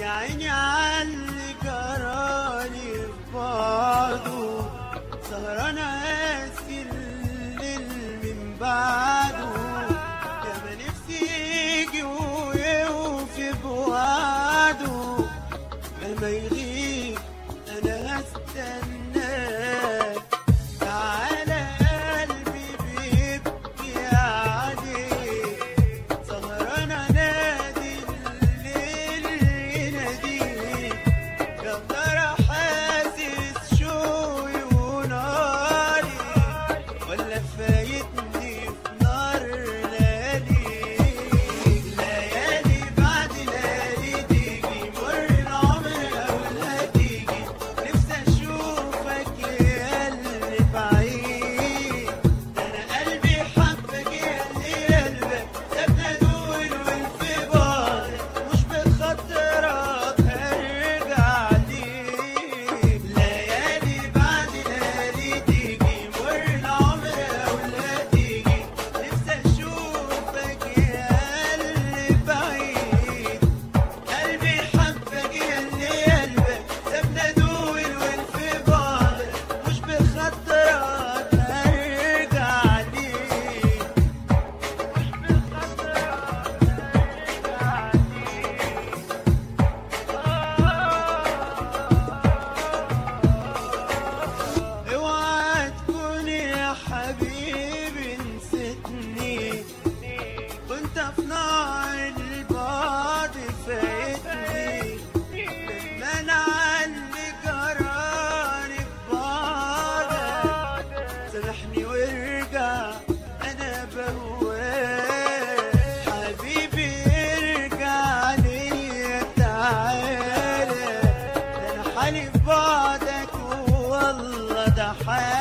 يا عيني عاللي جرالي في بعضه سهران قاسي الليل من بعده يا ما نفسي يجي ويوفي بوعده مهما يغيب انا هستناك تعالى قلبي بيبكي عليك سهران انادي الليل يناديك يا ترى حاسس شوقي وناري ولا فايتني في نار لياليك ليالي بعد ليالي تيجي مر العمر ولا تيجي نفسي اشوفك يا اللي بعيد ده انا قلبي حبك يا اللي قلبك سابنا دول والانفجار مش بخاطرك هرجع ليك ليالي بعد ليالي تيجي مر العمر ولا تيجي نفسي اشوفك يا اللي بعيد قلبي حبك يا اللي قلبك سابنا دول وانفجار مش بخاطرك هرجع ليك مش بخاطرك هرجع ليك اوعى تكون يا حبيبي نسيتني كنت في نار البعد فايتني ندمان على اللي جرالي ببعدك سامحني وارجع انا بهواك حبيبي ارجع ليا تعالى ده انا حالي في بعدك والله ده حالي